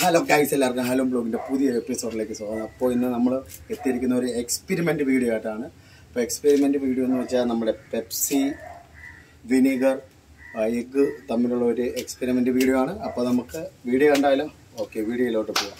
Hello guys എല്ലാവർക്കും hello ബ്ലോഗിൻ്റെ പുതിയ എപ്പിസോഡിലേക്ക് സ്വാഗതം അപ്പോൾ ഇന്ന് നമ്മൾ എത്തിയിരിക്കുന്ന ഒരു എക്സ്പെരിമെൻ്റ് വീഡിയോ ആയിട്ടാണ് അപ്പോൾ എക്സ്പെരിമെൻ്റ് വീഡിയോ എന്ന് വെച്ചാൽ നമ്മുടെ പെപ്സി വിനീഗർ എഗ്ഗ് തമ്മിലുള്ള ഒരു എക്സ്പെരിമെൻ്റ് വീഡിയോ ആണ് അപ്പോൾ നമുക്ക് വീഡിയോ കണ്ടാലോ ഓക്കെ വീഡിയോയിലോട്ട് പോകാം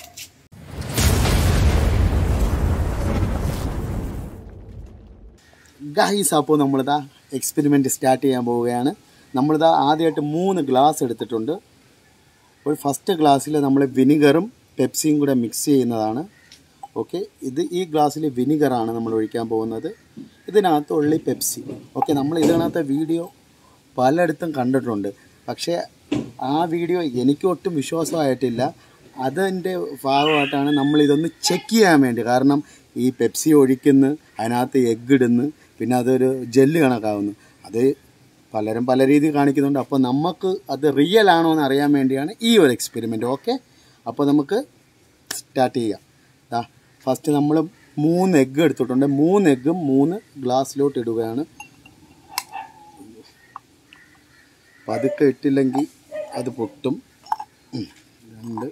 ഗൈസ് അപ്പോൾ നമ്മളിതാ എക്സ്പെരിമെൻ്റ് സ്റ്റാർട്ട് ചെയ്യാൻ പോവുകയാണ് നമ്മളിതാ ആദ്യമായിട്ട് മൂന്ന് ഗ്ലാസ് എടുത്തിട്ടുണ്ട് ഒരു ഫസ്റ്റ് ഗ്ലാസ്സിൽ നമ്മൾ വിനിഗറും പെപ്സിയും കൂടെ മിക്സ് ചെയ്യുന്നതാണ് ഓക്കെ ഇത് ഈ ഗ്ലാസ്സിൽ വിനിഗറാണ് നമ്മൾ ഒഴിക്കാൻ പോകുന്നത് ഇതിനകത്ത് ഉള്ളി പെപ്സി ഓക്കെ നമ്മൾ ഇതിനകത്തെ വീഡിയോ പലയിടത്തും കണ്ടിട്ടുണ്ട് പക്ഷേ ആ വീഡിയോ എനിക്ക് ഒട്ടും വിശ്വാസമായിട്ടില്ല അതിൻ്റെ ഭാഗമായിട്ടാണ് നമ്മൾ ഇതൊന്ന് ചെക്ക് ചെയ്യാൻ വേണ്ടി കാരണം ഈ പെപ്സി ഒഴിക്കുന്നു അതിനകത്ത് എഗ്ഗ് ഇടുന്നു പിന്നെ അതൊരു ജെല്ല് കണക്കാവുന്നു അത് പലരും പല രീതിയിൽ കാണിക്കുന്നുണ്ട് അപ്പോൾ നമുക്ക് അത് റിയൽ ആണോ എന്ന് അറിയാൻ വേണ്ടിയാണ് ഈ ഒരു എക്സ്പെരിമെൻറ്റ് ഓക്കെ അപ്പോൾ നമുക്ക് സ്റ്റാർട്ട് ചെയ്യാം ദാ ഫസ്റ്റ് നമ്മൾ മൂന്ന് എഗ്ഗ് എടുത്തിട്ടുണ്ട് മൂന്ന് എഗ്ഗും മൂന്ന് ഗ്ലാസ്സിലോട്ട് ഇടുകയാണ് പതുക്കെ ഇട്ടില്ലെങ്കിൽ അത് പൊട്ടും ഉം. രണ്ട്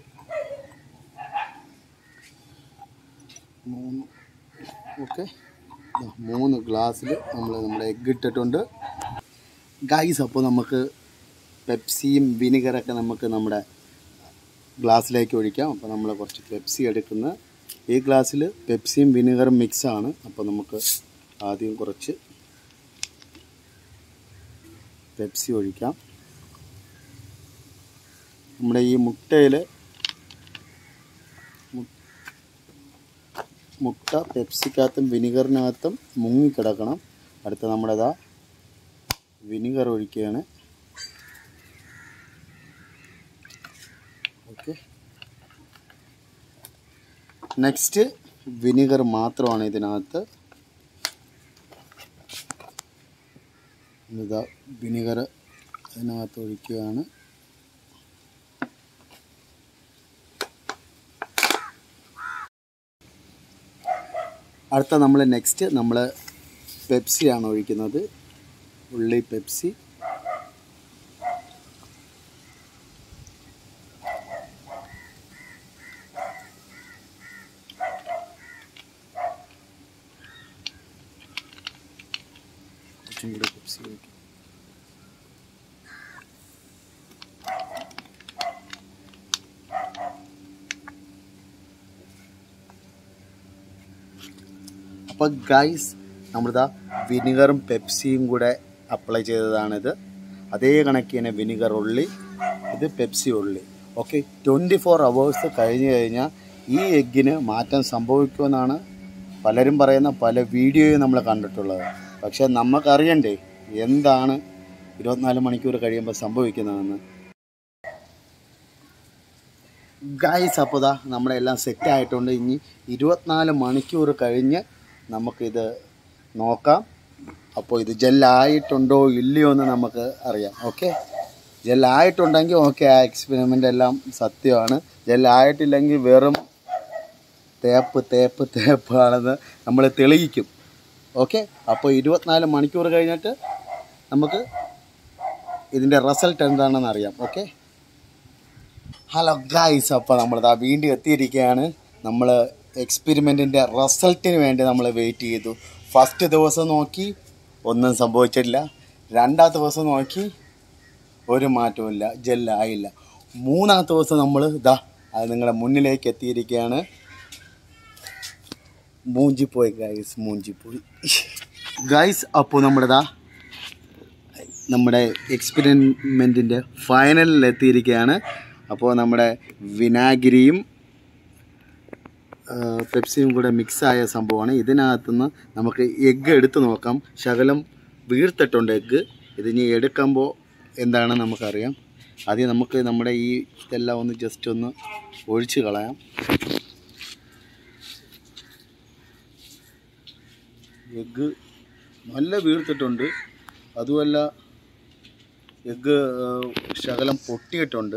മൂന്ന് ഓക്കെ മൂന്ന് ഗ്ലാസ്സിൽ നമ്മൾ നമ്മുടെ എഗ്ഗ് ഇട്ടിട്ടുണ്ട് ഗൈസ് അപ്പോൾ നമുക്ക് പെപ്സിയും വിനിഗറൊക്കെ നമുക്ക് നമ്മുടെ ഗ്ലാസ്സിലേക്ക് ഒഴിക്കാം അപ്പോൾ നമ്മൾ കുറച്ച് പെപ്സി എടുക്കുന്ന ഈ ഗ്ലാസ്സിൽ പെപ്സിയും വിനിഗറും മിക്സാണ് അപ്പോൾ നമുക്ക് ആദ്യം കുറച്ച് പെപ്സി ഒഴിക്കാം നമ്മുടെ ഈ മുട്ടയിൽ മുട്ട പെപ്സിക്കകത്തും വിനിഗറിനകത്തും മുങ്ങിക്കിടക്കണം അടുത്ത നമ്മുടേതാ വിനിഗർ ഒഴിക്കുകയാണ് ഓക്കെ നെക്സ്റ്റ് വിനിഗർ മാത്രമാണ് ഇതിനകത്ത് ഇതാ വിനിഗർ അതിനകത്ത് ഒഴിക്കുകയാണ് അടുത്ത നമ്മൾ നെക്സ്റ്റ് നമ്മൾ പെപ്സിയാണ് ഒഴിക്കുന്നത് ഉള്ളി പെപ്സി കുറച്ചും കൂടി പെപ്സി ഒഴിക്കും അപ്പോൾ ഗൈസ് നമ്മളിതാ വിനിഗറും പെപ്സിയും കൂടെ അപ്ലൈ ചെയ്തതാണിത് അതേ കണക്കിന് വിനിഗർ ഉള്ളി ഇത് പെപ്സി ഉള്ളി ഓക്കെ ട്വൻറ്റി ഫോർ അവേഴ്സ് കഴിഞ്ഞ് കഴിഞ്ഞാൽ ഈ എഗ്ഗിന് മാറ്റം സംഭവിക്കുമെന്നാണ് പലരും പറയുന്ന പല വീഡിയോയും നമ്മൾ കണ്ടിട്ടുള്ളത് പക്ഷേ നമുക്കറിയണ്ടേ എന്താണ് ഇരുപത്തിനാല് മണിക്കൂർ കഴിയുമ്പോൾ സംഭവിക്കുന്നതെന്ന് ഗൈസ് അപ്പോൾ ദാ നമ്മുടെ എല്ലാം സെറ്റ് ആയിട്ടുണ്ട് ഇനി ഇരുപത്തിനാല് മണിക്കൂർ കഴിഞ്ഞ് നമുക്കിത് നോക്കാം അപ്പോൾ ഇത് ജെല്ലായിട്ടുണ്ടോ ഇല്ലയോ എന്ന് നമുക്ക് അറിയാം ഓക്കെ ജെല്ലായിട്ടുണ്ടെങ്കിൽ ഓക്കെ ആ എക്സ്പെരിമെൻ്റ് എല്ലാം സത്യമാണ് ജെല്ലായിട്ടില്ലെങ്കിൽ വെറും തേപ്പ് തേപ്പ് തേപ്പാണെന്ന് നമ്മൾ തെളിയിക്കും ഓക്കെ അപ്പോൾ ഇരുപത്തിനാല് മണിക്കൂർ കഴിഞ്ഞിട്ട് നമുക്ക് ഇതിൻ്റെ റിസൾട്ട് എന്താണെന്ന് അറിയാം ഓക്കെ ഹലോ ഗായ്സ് അപ്പോൾ നമ്മളിതാ വീണ്ടും എത്തിയിരിക്കുകയാണ് നമ്മൾ എക്സ്പെരിമെൻറ്റിൻ്റെ റിസൾട്ടിന് വേണ്ടി നമ്മൾ വെയിറ്റ് ചെയ്തു ഫസ്റ്റ് ദിവസം നോക്കി ഒന്നും സംഭവിച്ചിട്ടില്ല രണ്ടാമത്തെ ദിവസം നോക്കി ഒരു മാറ്റവുമില്ല ജെല്ലായില്ല മൂന്നാമത്തെ ദിവസം നമ്മൾ ഇതാ അത് നിങ്ങളുടെ മുന്നിലേക്ക് എത്തിയിരിക്കുകയാണ് മൂഞ്ചിപ്പോയി ഗൈസ് മൂഞ്ചിപ്പോയി ഗൈസ് അപ്പോൾ നമ്മുടെ ഇതാ നമ്മുടെ എക്സ്പെരിമെൻറ്റിൻ്റെ ഫൈനലിൽ എത്തിയിരിക്കുകയാണ് അപ്പോൾ നമ്മുടെ വിനാഗിരിയും ആ, പെപ്സിയും കൂടെ മിക്സായ സംഭവമാണ് ഇതിനകത്തുനിന്ന് നമുക്ക് എഗ്ഗ് എടുത്ത് നോക്കാം ശകലം വീർത്തിട്ടുണ്ട് എഗ്ഗ് ഇതിനി എടുക്കുമ്പോൾ എന്താണെന്ന് നമുക്കറിയാം ആദ്യം നമുക്ക് നമ്മുടെ ഈ ഇതെല്ലാം ഒന്ന് ജസ്റ്റ് ഒന്ന് ഒഴിച്ച് കളയാം എഗ്ഗ് നല്ല വീർത്തിട്ടുണ്ട് അതുമല്ല എഗ്ഗ് ആ, ശകലം പൊട്ടിയിട്ടുണ്ട്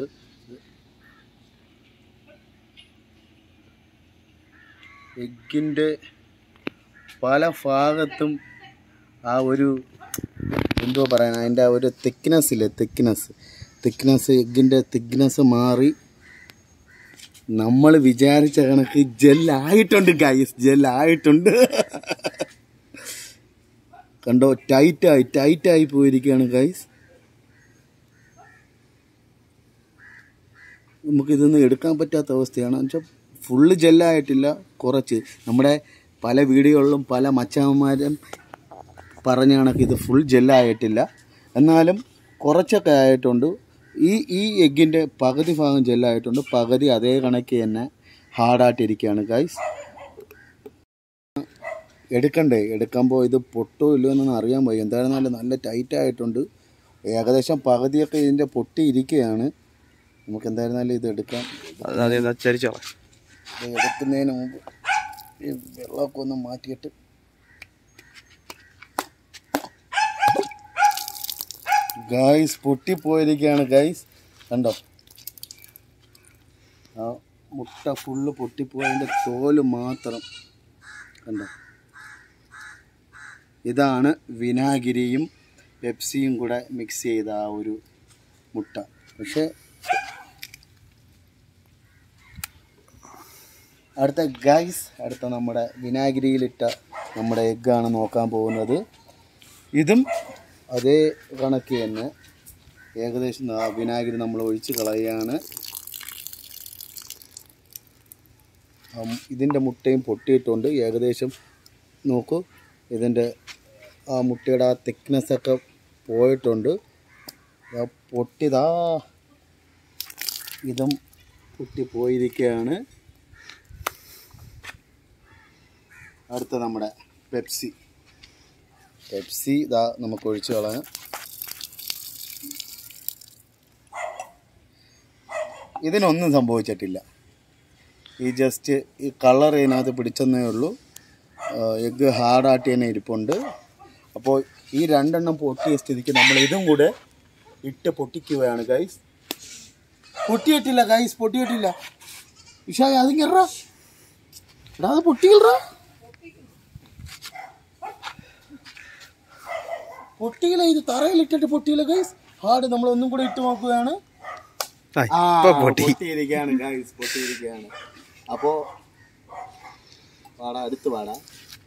എഗ്ഗിൻ്റെ പല ഭാഗത്തും ആ ഒരു എന്തോ പറയാൻ അതിൻ്റെ ആ ഒരു തിക്നെസ് ഇല്ലേ തിക്നെസ് തിക്നെസ് എഗ്ഗിൻ്റെ തിക്നെസ് മാറി നമ്മൾ വിചാരിച്ച കണക്ക് ജെല്ലായിട്ടുണ്ട് ഗൈസ് ജെല്ലായിട്ടുണ്ട് കണ്ടോ ടൈറ്റായി ടൈറ്റായി പോയിരിക്കുകയാണ് ഗൈസ് നമുക്കിതൊന്നും എടുക്കാൻ പറ്റാത്ത അവസ്ഥയാണ് വെച്ചാൽ ഫുള്ള് ജെല്ലായിട്ടില്ല കുറച്ച് നമ്മുടെ പല വീഡിയോകളിലും പല മച്ചന്മാരും പറഞ്ഞ കണക്ക് ഇത് ഫുൾ ജെല്ലായിട്ടില്ല എന്നാലും കുറച്ചൊക്കെ ആയിട്ടുണ്ട് ഈ ഈ എഗ്ഗിൻ്റെ പകുതി ഭാഗം ജെല്ലായിട്ടുണ്ട് പകുതി അതേ കണക്ക് തന്നെ ഹാർഡായിട്ടിരിക്കുകയാണ് ഗൈസ് എടുക്കണ്ടേ എടുക്കുമ്പോൾ ഇത് പൊട്ടോ ഇല്ലയോ എന്നൊന്നും അറിയാൻ പോയി എന്തായിരുന്നാലും നല്ല ടൈറ്റ് ആയിട്ടുണ്ട് ഏകദേശം പകുതിയൊക്കെ ഇതിൻ്റെ പൊട്ടി ഇരിക്കുകയാണ് നമുക്ക് എന്തായിരുന്നാലും ഇത് എടുക്കാം അത് ചരിച്ചോ ഇത് എടുക്കുന്നതിന് മുമ്പ് ഈ വെള്ളമൊക്കെ ഒന്ന് മാറ്റിയിട്ട് ഗൈസ് പൊട്ടിപ്പോയിരിക്കുകയാണ് ഗൈസ് കണ്ടോ ആ മുട്ട ഫുള്ള് പൊട്ടിപ്പോയതിൻ്റെ തോല് മാത്രം കണ്ടോ ഇതാണ് വിനാഗിരിയും പെപ്സിയും കൂടെ മിക്സ് ചെയ്ത ആ ഒരു മുട്ട പക്ഷേ അടുത്ത ഗൈസ് അടുത്ത നമ്മുടെ വിനാഗിരിയിലിട്ട നമ്മുടെ എഗ്ഗാണ് നോക്കാൻ പോകുന്നത് ഇതും അതേ കണക്ക് തന്നെ ഏകദേശം ആ വിനാഗിരി നമ്മൾ ഒഴിച്ച് കളയുകയാണ് ഉം, ഇതിൻ്റെ മുട്ടയും പൊട്ടിയിട്ടുണ്ട് ഏകദേശം നോക്കൂ ഇതിൻ്റെ ആ മുട്ടയുടെ ആ thickness ഒക്കെ പോയിട്ടുണ്ട് ആ പൊട്ടിയതാ ഇതും പൊട്ടിപ്പോയിരിക്കുകയാണ് അടുത്ത നമ്മുടെ പെപ്സി പെപ്സി ഇതാ നമുക്ക് ഒഴിച്ചു കളയാം ഇതിനൊന്നും സംഭവിച്ചിട്ടില്ല ഈ ജസ്റ്റ് ഈ കളർ ഇതിനകത്ത് പിടിച്ചെന്നേ ഉള്ളൂ എഗ്ഗ് ഹാർഡായിട്ട് തന്നെ ഇരിപ്പുണ്ട് അപ്പോൾ ഈ രണ്ടെണ്ണം പൊട്ടിയ സ്ഥിതിക്ക് നമ്മൾ ഇതും കൂടെ ഇട്ട് പൊട്ടിക്കുകയാണ് ഗൈസ് പൊട്ടിയിട്ടില്ല ഗൈസ് പൊട്ടിയിട്ടില്ല ഇഷായ് അതിങ്ങറാ എടാ അത് പൊട്ടിയില്ലറാ പൊട്ടിയില്ല ഇത് തറയിലിട്ടിട്ട് പൊട്ടിയില്ല ഗൈസ് ഹാർഡ് നമ്മൾ ഒന്നും കൂടെ ഇട്ട് നോക്കുകയാണ് ആ, ഇപ്പൊ പൊട്ടി പൊട്ടിയിരിക്കുകയാണ് ഗൈസ് പൊട്ടിയിരിക്കുകയാണ് അപ്പോ പാടാ അടുത്ത് പാടാ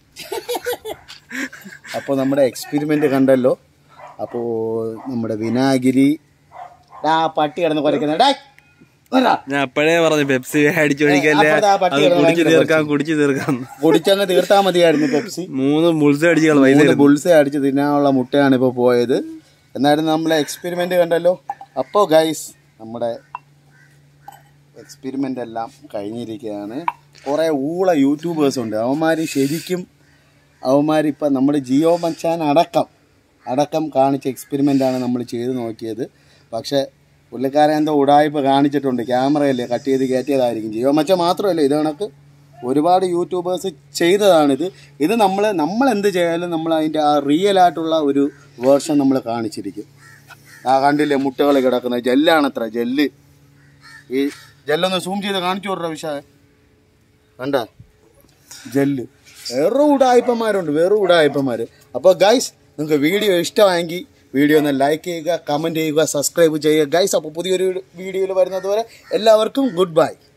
അപ്പോൾ നമ്മുടെ എക്സ്പെരിമെന്റ് കണ്ടല്ലോ അപ്പോൾ നമ്മുടെ വിനാഗിരി ഡാ പട്ടി കിടന്ന് കുറയ്ക്കുന്ന ഡാ വരാ. ഞാൻ അപ്പോഴേ പറഞ്ഞു പെപ്സി അടിച്ചു ഒഴിക്കല്ലേ അപ്പുറത്ത് ആ പട്ടി അത് കിടന്ന് കുടിച്ചു ഭയങ്കര തീർക്കാം കുടിച്ചു തീർക്കാം കുടിച്ചങ്ങ് തീർത്താ മതിയായിരുന്നു പെപ്സി മൂന്ന് മുൾസ് അടിച്ച് കള മൂന്ന് ബുൾസെ അടിച്ച് തിന്നാനുള്ള മുട്ടയാണ് ഇപ്പോൾ പോയത് എന്നായിരുന്നു നമ്മളെ എക്സ്പെരിമെന്റ് കണ്ടല്ലോ അപ്പോൾ ഗൈസ് നമ്മുടെ എക്സ്പെരിമെന്റ് എല്ലാം കഴിഞ്ഞിരിക്കുകയാണ് കുറേ ഊള യൂട്യൂബേഴ്സ് ഉണ്ട് അവന്മാർ ശരിക്കും അവന്മാർ ഇപ്പം നമ്മുടെ ജിയോ മച്ചാൻ അടക്കം അടക്കം കാണിച്ച എക്സ്പെരിമെൻ്റ് ആണ് നമ്മൾ ചെയ്ത് നോക്കിയത് പക്ഷേ പുള്ളിക്കാരൻ എന്തോ ഉടായ്പ കാണിച്ചിട്ടുണ്ട് ക്യാമറയല്ലേ കട്ട് ചെയ്ത് കയറ്റിയതായിരിക്കും ജിയോ മച്ച മാത്രമല്ല ഇത് കണക്ക് ഒരുപാട് യൂട്യൂബേഴ്സ് ചെയ്തതാണിത് ഇത് നമ്മൾ നമ്മൾ എന്ത് ചെയ്യാലും നമ്മൾ അതിൻ്റെ ആ റിയൽ ആയിട്ടുള്ള ഒരു വേർഷൻ നമ്മൾ കാണിച്ചിരിക്കും ആ കണ്ടില്ലേ മുട്ടകൾ കിടക്കുന്ന ജെല്ലാണത്ര ജെല്ല് ഈ ജെല്ലൊന്ന് സൂം ചെയ്ത് കാണിച്ചു വിട്ര വിശാ കണ്ട ജെല്ല് വേറെ ഉടായ്പന്മാരുണ്ട് വേറെ ഉടായ്പന്മാർ അപ്പോൾ ഗൈസ് നിങ്ങൾക്ക് വീഡിയോ ഇഷ്ടമായെങ്കിൽ വീഡിയോ ഒന്ന് ലൈക്ക് ചെയ്യുക കമൻറ്റ് ചെയ്യുക സബ്സ്ക്രൈബ് ചെയ്യുക ഗൈസ് അപ്പോൾ പുതിയൊരു വീഡിയോയിൽ വരുന്നത് വരെ എല്ലാവർക്കും ഗുഡ് ബൈ